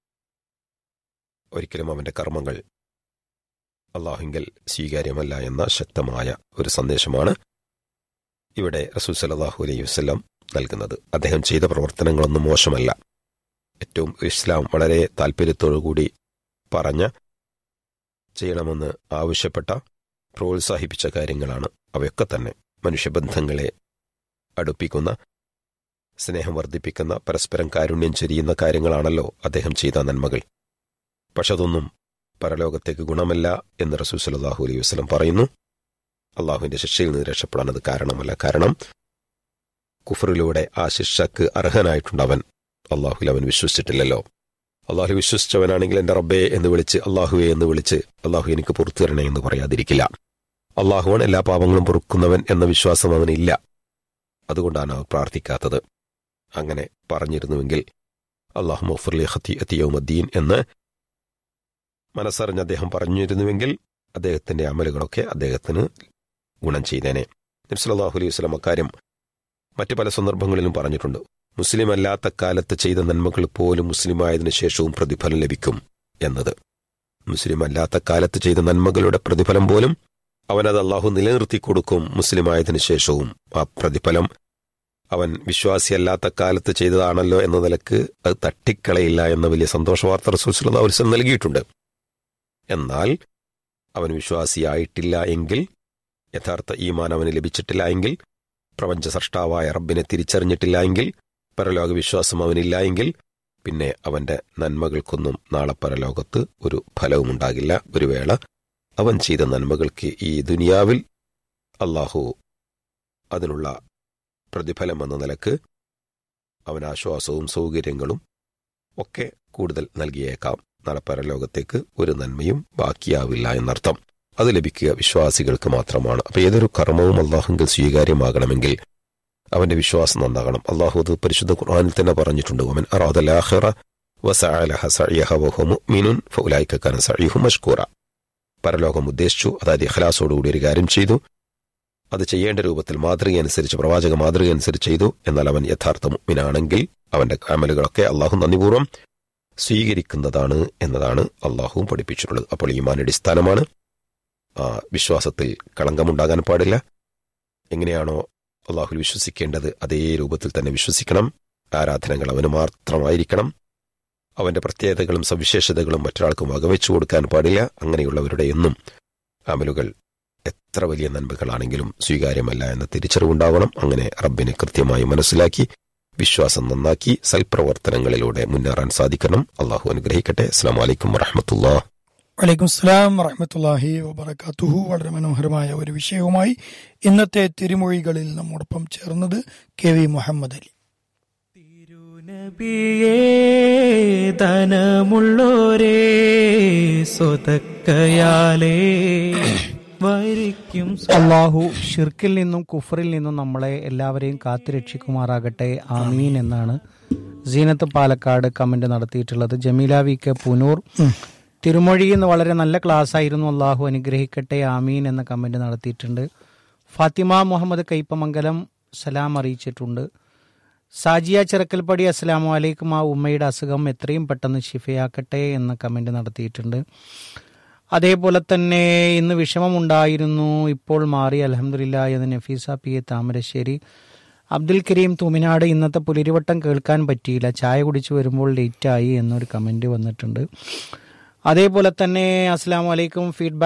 Speaker 7: ഒരിക്കലും അവന്റെ കർമ്മങ്ങൾ അള്ളാഹുങ്കൽ സ്വീകാര്യമല്ല എന്ന ശക്തമായ ഒരു സന്ദേശമാണ് ഇവിടെ റസൂൽ സലാഹു അലൈഹി വസ്ലം നൽകുന്നത് അദ്ദേഹം ചെയ്ത പ്രവർത്തനങ്ങളൊന്നും മോശമല്ല ഏറ്റവും ഇസ്ലാം വളരെ താല്പര്യത്തോടുകൂടി പറഞ്ഞ ചെയ്യണമെന്ന് ആവശ്യപ്പെട്ട പ്രോത്സാഹിപ്പിച്ച കാര്യങ്ങളാണ് അവയൊക്കെ തന്നെ മനുഷ്യബന്ധങ്ങളെ അടുപ്പിക്കുന്ന സ്നേഹം വർദ്ധിപ്പിക്കുന്ന പരസ്പരം കാരുണ്യം ചെരിയുന്ന കാര്യങ്ങളാണല്ലോ അദ്ദേഹം ചെയ്ത നന്മകൾ പക്ഷെ അതൊന്നും പരലോകത്തേക്ക് ഗുണമല്ല എന്ന് റസൂൽ സലാഹു അലൈഹി വസ്ലം പറയുന്നു അള്ളാഹുവിന്റെ ശിക്ഷയിൽ നിന്ന് രക്ഷപ്പെടാൻ അത് കാരണമല്ല കാരണം കുഫറിലൂടെ ആ ശിക്ഷക്ക് അർഹനായിട്ടുണ്ടവൻ അള്ളാഹുൽ അവൻ വിശ്വസിച്ചിട്ടില്ലല്ലോ അള്ളാഹു വിശ്വസിച്ചവനാണെങ്കിൽ എന്റെ റബ്ബേ എന്ന് വിളിച്ച് അള്ളാഹുവെ എന്ന് വിളിച്ച് അള്ളാഹു എനിക്ക് പുറത്തു തരണേ എന്ന് പറയാതിരിക്കില്ല അള്ളാഹുവാണ് എല്ലാ പാപങ്ങളും പൊറുക്കുന്നവൻ എന്ന വിശ്വാസം അവനില്ല അതുകൊണ്ടാണ് അവർ പ്രാർത്ഥിക്കാത്തത് അങ്ങനെ പറഞ്ഞിരുന്നുവെങ്കിൽ അള്ളാഹു മഫുർലി ഹത്തി അത്തിയൗമദ്ദീൻ എന്ന് മനസ്സറിഞ്ഞ് അദ്ദേഹം പറഞ്ഞിരുന്നുവെങ്കിൽ അദ്ദേഹത്തിന്റെ അമലുകളൊക്കെ അദ്ദേഹത്തിന് ഗുണം ചെയ്തേനെ നബ്സലാഹു അലൈഹി വസ്ലം അക്കാര്യം മറ്റു പല സന്ദർഭങ്ങളിലും പറഞ്ഞിട്ടുണ്ട് മുസ്ലിം അല്ലാത്ത കാലത്ത് ചെയ്ത നന്മകൾ പോലും മുസ്ലിമായതിനു ശേഷവും പ്രതിഫലം ലഭിക്കും എന്നത് മുസ്ലിം അല്ലാത്ത കാലത്ത് ചെയ്ത നന്മകളുടെ പ്രതിഫലം പോലും അവനത് അള്ളാഹു നിലനിർത്തി കൊടുക്കും മുസ്ലിമായതിനു ശേഷവും ആ പ്രതിഫലം അവൻ വിശ്വാസിയല്ലാത്ത കാലത്ത് ചെയ്തതാണല്ലോ എന്ന നിലക്ക് അത് തട്ടിക്കളയില്ല എന്ന വലിയ സന്തോഷ വാർത്ത റസൂൽ സല്ലല്ലാഹു അലൈഹി വസല്ലം നൽകിയിട്ടുണ്ട് എന്നാൽ അവൻ വിശ്വാസിയായിട്ടില്ല എങ്കിൽ യഥാർത്ഥ ഈമാൻ അവന് ലഭിച്ചിട്ടില്ല എങ്കിൽ പ്രപഞ്ച സൃഷ്ടാവായ റബ്ബിനെ തിരിച്ചറിഞ്ഞിട്ടില്ല എങ്കിൽ പരലോക വിശ്വാസം അവനില്ല എങ്കിൽ പിന്നെ അവന്റെ നന്മകൾക്കൊന്നും നാളെ പരലോകത്ത് ഒരു ഫലവും ഉണ്ടാകില്ല ഒരു വേള അവൻ ചെയ്ത നന്മകൾക്ക് ഈ ദുനിയാവിൽ അള്ളാഹു അതിനുള്ള പ്രതിഫലം എന്ന നിലക്ക് അവൻ ആശ്വാസവും സൗകര്യങ്ങളും ഒക്കെ കൂടുതൽ നൽകിയേക്കാം നാളെ പരലോകത്തേക്ക് ഒരു നന്മയും ബാക്കിയാവില്ല എന്നർത്ഥം അത് ലഭിക്കുക വിശ്വാസികൾക്ക് മാത്രമാണ് അപ്പൊ ഏതൊരു കർമ്മവും അള്ളാഹുങ്കിൽ സ്വീകാര്യമാകണമെങ്കിൽ അവന്റെ വിശ്വാസം നന്നാകണം അള്ളാഹു അത് പരിശുദ്ധ ഖുർആനിൽ തന്നെ പറഞ്ഞിട്ടുണ്ട് അവൻ അറാദലാഹിറ വസഅലഹ സഅയഹ വഹുവ മുഅ്മിനുൻ ഫഉലൈക കാന സഅയുഹു മഷ്കൂറ പരലോകം ഉദ്ദേശിച്ചു അതായത് ഇഖ്ലാസോടുകൂടി ഒരു കാര്യം ചെയ്തു അത് ചെയ്യേണ്ട രൂപത്തിൽ മാതൃക അനുസരിച്ച് പ്രവാചക മാതൃക അനുസരിച്ച് ചെയ്തു എന്നാൽ അവൻ യഥാർത്ഥ മുഅ്മിനാണെങ്കിൽ അവന്റെ അമലുകളൊക്കെ അള്ളാഹു നന്ദിപൂർവ്വം സ്വീകരിക്കുന്നതാണ് എന്നതാണ് അള്ളാഹുവും പഠിപ്പിച്ചിട്ടുള്ളത് അപ്പോൾ ഈമാൻ അടിസ്ഥാനമാണ് ആ വിശ്വാസത്തിൽ കളങ്കമുണ്ടാകാൻ പാടില്ല എങ്ങനെയാണോ അള്ളാഹുൽ വിശ്വസിക്കേണ്ടത് അതേ രൂപത്തിൽ തന്നെ വിശ്വസിക്കണം ആരാധനകൾ അവന് മാത്രമായിരിക്കണം അവന്റെ പ്രത്യേകതകളും സവിശേഷതകളും മറ്റൊരാൾക്കും വകവെച്ചു കൊടുക്കാൻ പാടില്ല അങ്ങനെയുള്ളവരുടെ എന്നും അമലുകൾ എത്ര വലിയ നന്മകളാണെങ്കിലും സ്വീകാര്യമല്ല എന്ന തിരിച്ചറിവുണ്ടാവണം അങ്ങനെ റബ്ബിനെ കൃത്യമായി മനസ്സിലാക്കി വിശ്വാസം നന്നാക്കി സൽപ്രവർത്തനങ്ങളിലൂടെ മുന്നേറാൻ സാധിക്കണം അള്ളാഹു അനുഗ്രഹിക്കട്ടെ അസ്സാം വലൈക്കും വറഹമത്തുള്ള
Speaker 2: വലൈക്കും സ്ലാം വറഹമത്തല്ലാഹി വബർക്കാത്തുഹു വളരെ മനോഹരമായ ഒരു വിഷയവുമായി ഇന്നത്തെ തിരുമൊഴികളിൽ നമ്മോടൊപ്പം ചേർന്നത് കെ വി മുഹമ്മദ് അലി
Speaker 8: തിരുനബിയേ ധനമുള്ളോരേ സ്വതക്കയാലേ വരിക്കും
Speaker 3: അള്ളാഹു ഷിർക്കിൽ നിന്നും കുഫറിൽ നിന്നും നമ്മളെ എല്ലാവരെയും കാത്തുരക്ഷിക്കുമാറാകട്ടെ ആമീൻ എന്നാണ് സീനത്ത് പാലക്കാട് കമന്റ് നടത്തിയിട്ടുള്ളത് ജമീല വി കെ പുനൂർ തിരുമൊഴി എന്ന് വളരെ നല്ല ക്ലാസ് ആയിരുന്നു അള്ളാഹു അനുഗ്രഹിക്കട്ടെ ആമീൻ എന്ന കമന്റ് നടത്തിയിട്ടുണ്ട് ഫാത്തിമ മുഹമ്മദ് കൈപ്പമംഗലം സലാം അറിയിച്ചിട്ടുണ്ട് സാജിയ ചിറക്കൽപ്പടി അസ്സലാമു അലൈക്കും ആ ഉമ്മയുടെ അസുഖം എത്രയും പെട്ടെന്ന് ശിഫയാക്കട്ടെ എന്ന കമന്റ് നടത്തിയിട്ടുണ്ട് അതേപോലെ തന്നെ ഇന്ന് വിഷമമുണ്ടായിരുന്നു ഇപ്പോൾ മാറി അലഹമില്ല എന്ന് നഫീസ പി എ താമരശ്ശേരി അബ്ദുൽ കരീം തുമിനാട് ഇന്നത്തെ പുലരിവട്ടം കേൾക്കാൻ പറ്റിയില്ല ചായ കുടിച്ചു വരുമ്പോൾ ലേറ്റായി എന്നൊരു കമന്റ് വന്നിട്ടുണ്ട് അതേപോലെ തന്നെ അസ്സാം വലൈക്കും ഫീഡ്ബാക്ക്